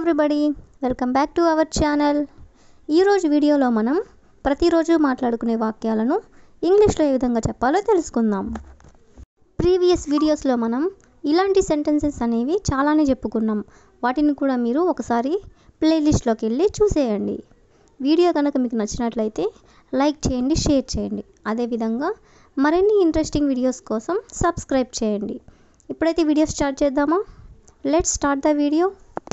everybody welcome back to our channel ఈరోజు వీడియోలో మనం ప్రతిరోజు మాట్లాడుకునే వాక్యాలను ఇంగ్లీష్లో ఏ విధంగా చెప్పాలో తెలుసుకుందాం ప్రీవియస్ వీడియోస్లో మనం ఇలాంటి సెంటెన్సెస్ అనేవి చాలానే చెప్పుకున్నాం వాటిని కూడా మీరు ఒకసారి ప్లేలిస్ట్లోకి వెళ్ళి చూసేయండి వీడియో కనుక మీకు నచ్చినట్లయితే లైక్ చేయండి షేర్ చేయండి అదేవిధంగా మరిన్ని ఇంట్రెస్టింగ్ వీడియోస్ కోసం సబ్స్క్రైబ్ చేయండి ఇప్పుడైతే వీడియో స్టార్ట్ చేద్దామా let's start the video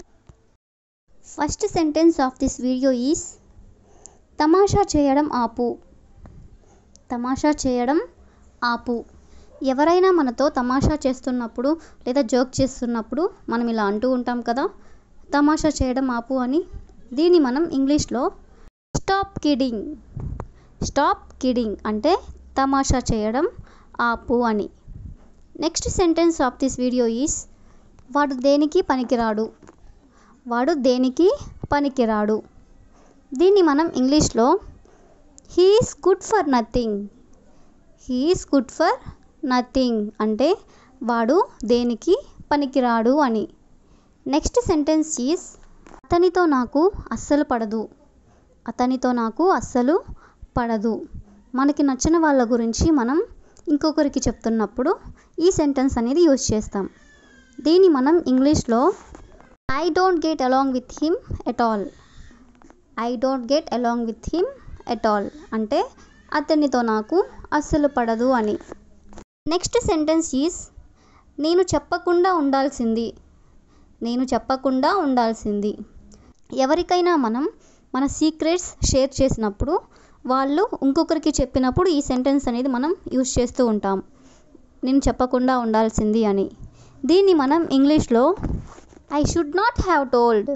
first sentence of this video is తమాషా చేయడం ఆపు తమాషా చేయడం ఆపు ఎవరైనా మనతో తమాషా చేస్తున్నప్పుడు లేదా జోక్ చేస్తున్నప్పుడు మనం ఇలా అంటూ ఉంటాం కదా తమాషా చేయడం ఆపు అని దీన్ని మనం ఇంగ్లీష్లో స్టాప్ కిడింగ్ స్టాప్ కిడింగ్ అంటే తమాషా చేయడం ఆపు అని next sentence of this video is వాడు దేనికి పనికిరాడు వాడు దేనికి పనికిరాడు దీన్ని మనం ఇంగ్లీష్లో he is good for nothing he is good for nothing అంటే వాడు దేనికి పనికిరాడు అని నెక్స్ట్ సెంటెన్స్ ఈస్ అతనితో నాకు అస్సలు పడదు అతనితో నాకు అస్సలు పడదు మనకి నచ్చిన వాళ్ళ గురించి మనం ఇంకొకరికి చెప్తున్నప్పుడు ఈ సెంటెన్స్ అనేది యూజ్ చేస్తాం దీన్ని మనం ఇంగ్లీష్లో I don't get along with him at all I don't get along with him at all అంటే అతనితో నాకు అస్సలు పడదు అని నెక్స్ట్ సెంటెన్స్ ఈజ్ నేను చెప్పకుండా ఉండాల్సింది నేను చెప్పకుండా ఉండాల్సింది ఎవరికైనా మనం మన సీక్రెట్స్ షేర్ చేసినప్పుడు వాళ్ళు ఇంకొకరికి చెప్పినప్పుడు ఈ సెంటెన్స్ అనేది మనం యూజ్ చేస్తూ ఉంటాం నేను చెప్పకుండా ఉండాల్సింది అని దీన్ని మనం ఇంగ్లీష్లో I should not have told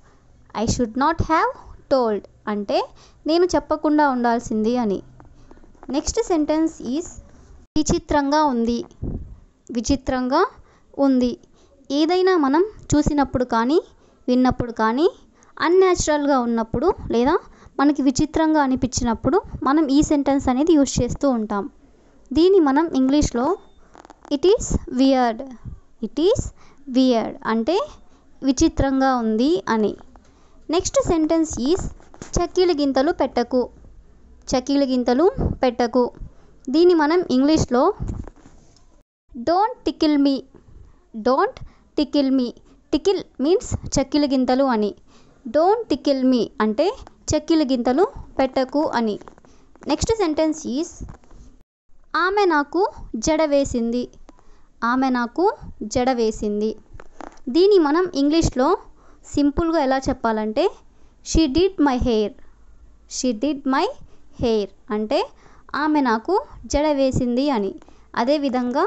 I should not have told అంటే నేను చెప్పకుండా ఉండాల్సింది అని నెక్స్ట్ సెంటెన్స్ ఈజ్ విచిత్రంగా ఉంది విచిత్రంగా ఉంది ఏదైనా మనం చూసినప్పుడు కానీ విన్నప్పుడు కానీ అన్యాచురల్గా ఉన్నప్పుడు లేదా మనకి విచిత్రంగా అనిపించినప్పుడు మనం ఈ సెంటెన్స్ అనేది యూజ్ చేస్తూ ఉంటాం దీన్ని మనం ఇంగ్లీష్లో it is weird it is weird అంటే విచిత్రంగా ఉంది అని నెక్స్ట్ సెంటెన్స్ ఈజ్ చక్కీలు గింతలు పెట్టకు చక్కీలు గింతలు పెట్టకు దీన్ని మనం ఇంగ్లీష్లో don't tickle me don't tickle me tickle means చక్కిలి గింతలు అని డోంట్ టికిల్ మీ అంటే చక్కిలి గింతలు పెట్టకు అని నెక్స్ట్ సెంటెన్స్ ఈజ్ ఆమె నాకు జడ వేసింది ఆమె నాకు జడ వేసింది దీన్ని మనం ఇంగ్లీష్లో సింపుల్గా ఎలా చెప్పాలంటే she did my hair she did my hair అంటే ఆమె నాకు జడ వేసింది అని అదేవిధంగా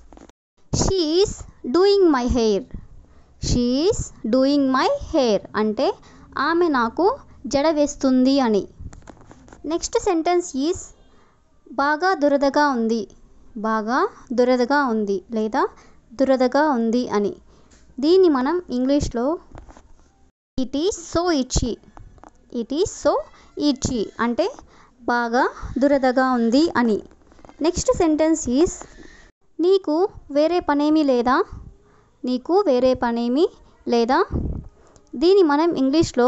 she is doing my hair she is doing my hair అంటే ఆమె నాకు జడ వేస్తుంది అని నెక్స్ట్ సెంటెన్స్ ఈజ్ బాగా దురదగా ఉంది బాగా దురదగా ఉంది లేదా దురదగా ఉంది అని దీన్ని మనం ఇంగ్లీష్లో it is so itchy it is so itchy అంటే బాగా దురదగా ఉంది అని నెక్స్ట్ సెంటెన్స్ ఈజ్ నీకు వేరే పనేమీ లేదా నీకు వేరే పనేమీ లేదా దీన్ని మనం ఇంగ్లీష్లో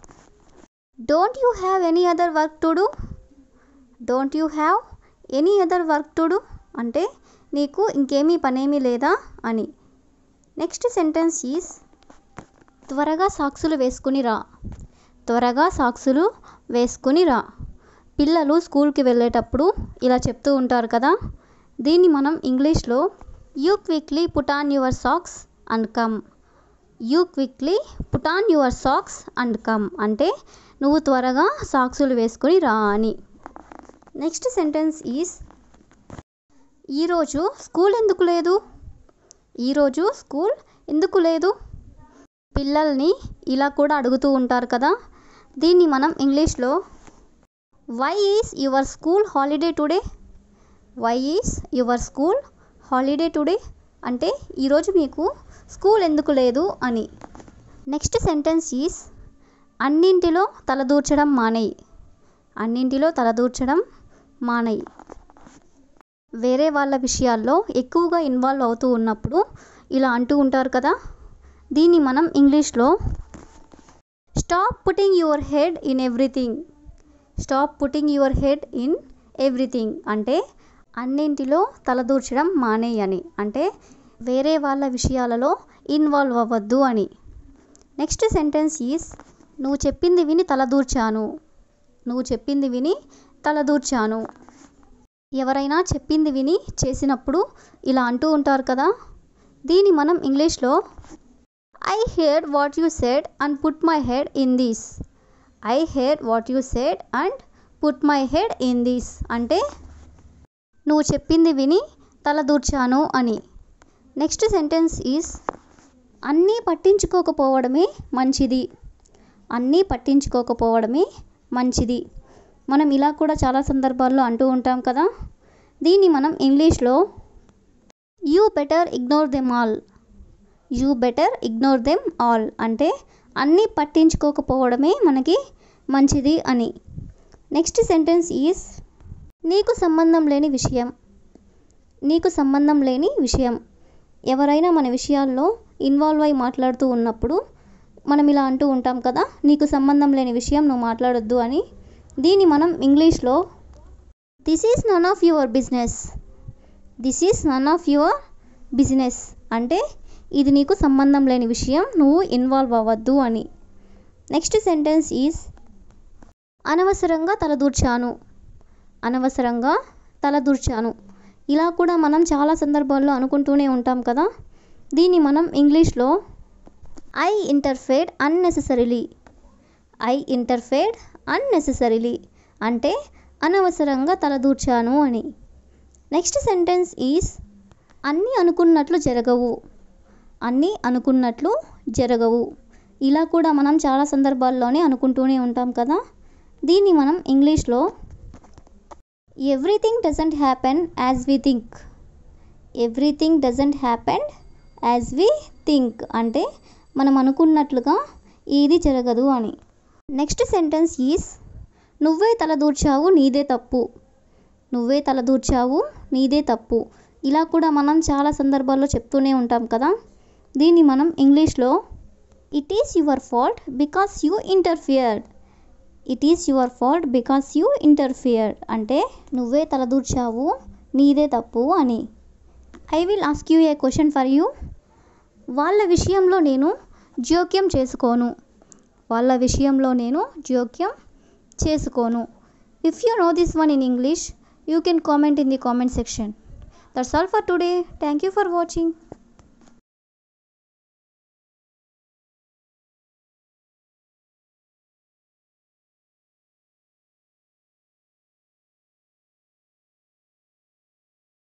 don't you have any other work to do don't you have any other work to do అంటే నీకు ఇంకేమీ పనేమీ లేదా అని నెక్స్ట్ సెంటెన్స్ ఈజ్ త్వరగా సాక్సులు వేసుకుని రా త్వరగా సాక్సులు వేసుకుని రా పిల్లలు స్కూల్కి వెళ్ళేటప్పుడు ఇలా చెప్తూ ఉంటారు కదా దీన్ని మనం ఇంగ్లీష్లో you quickly put on your socks and come you quickly put on your socks and come అంటే నువ్వు త్వరగా సాక్సులు వేసుకుని రా అని నెక్స్ట్ సెంటెన్స్ ఈజ్ ఈరోజు స్కూల్ ఎందుకు లేదు ఈరోజు స్కూల్ ఎందుకు లేదు పిల్లల్ని ఇలా కూడా అడుగుతూ ఉంటారు కదా దీన్ని మనం ఇంగ్లీష్లో why is your school holiday today why is your school holiday today అంటే ఈరోజు మీకు స్కూల్ ఎందుకు లేదు అని నెక్స్ట్ సెంటెన్స్ ఈజ్ అన్నింటిలో తలదూర్చడం మానేయి అన్నింటిలో తలదూర్చడం మానేయి వేరే వాళ్ళ విషయాల్లో ఎక్కువగా ఇన్వాల్వ్ అవుతూ ఉన్నప్పుడు ఇలా అంటూ ఉంటారు కదా దీన్ని మనం ఇంగ్లీష్లో stop putting your head in everything stop putting your head in everything అంటే అన్నింటిలో తలదూర్చడం మానేయని అంటే వేరే వాళ్ళ విషయాలలో ఇన్వాల్వ్ అవ్వద్దు అని నెక్స్ట్ సెంటెన్స్ ఈస్ నువ్వు చెప్పింది విని తలదూర్చాను నువ్వు చెప్పింది విని తలదూర్చాను ఎవరైనా చెప్పింది విని చేసినప్పుడు ఇలా అంటూ ఉంటారు కదా దీన్ని మనం ఇంగ్లీష్లో I heard what you said and put my head in this I heard what you said and put my head in this అంటే నువ్వు చెప్పింది విని తలదూర్చాను అని నెక్స్ట్ సెంటెన్స్ ఈస్ అన్నీ పట్టించుకోకపోవడమే మంచిది అన్నీ పట్టించుకోకపోవడమే మంచిది మనం ఇలా కూడా చాలా సందర్భాల్లో అంటూ ఉంటాం కదా దీన్ని మనం ఇంగ్లీష్లో you better ignore them all you better ignore them all అంటే అన్నీ పట్టించుకోకపోవడమే మనకి మంచిది అని నెక్స్ట్ సెంటెన్స్ ఈస్ నీకు సంబంధం లేని విషయం నీకు సంబంధం లేని విషయం ఎవరైనా మన విషయాల్లో ఇన్వాల్వ్ అయి మాట్లాడుతూ ఉన్నప్పుడు మనం ఇలా అంటూ ఉంటాం కదా నీకు సంబంధం లేని విషయం నువ్వు మాట్లాడొద్దు అని దీన్ని మనం ఇంగ్లీష్లో this is none of your business this is none of your business అంటే ఇది నీకు సంబంధం లేని విషయం నువ్వు ఇన్వాల్వ్ అవ్వద్దు అని నెక్స్ట్ సెంటెన్స్ ఈజ్ అనవసరంగా తలదూర్చాను అనవసరంగా తలదూర్చాను ఇలా కూడా మనం చాలా సందర్భాల్లో అనుకుంటూనే ఉంటాం కదా దీన్ని మనం ఇంగ్లీష్లో I interfered unnecessarily I interfered unnecessarily అంటే అనవసరంగా తలదూర్చాను అని నెక్స్ట్ సెంటెన్స్ ఈజ్ అన్నీ అనుకున్నట్లు జరగవు అన్నీ అనుకున్నట్లు జరగవు ఇలా కూడా మనం చాలా సందర్భాల్లోనే అనుకుంటూనే ఉంటాం కదా దీన్ని మనం ఇంగ్లీష్లో everything doesn't happen as we think everything doesn't happen as we think అంటే మనం అనుకున్నట్లుగా ఏది జరగదు అని నెక్స్ట్ సెంటెన్స్ ఈజ్ నువ్వే తలదూర్చావు నీదే తప్పు నువ్వే తలదూర్చావు నీదే తప్పు ఇలా కూడా మనం చాలా సందర్భాల్లో చెప్తూనే ఉంటాం కదా దీన్ని మనం ఇంగ్లీష్లో it is your fault because you interfered it is your fault because you interfered అంటే నువ్వే తలదూర్చావు నీదే తప్పు అని I will ask you a question for you వాళ్ళ విషయంలో నేను జోక్యం చేసుకోను వాళ్ళ విషయంలో నేను జోక్యం చేసుకోను if you know this one in English you can comment in the comment section that's all for today thank you for watching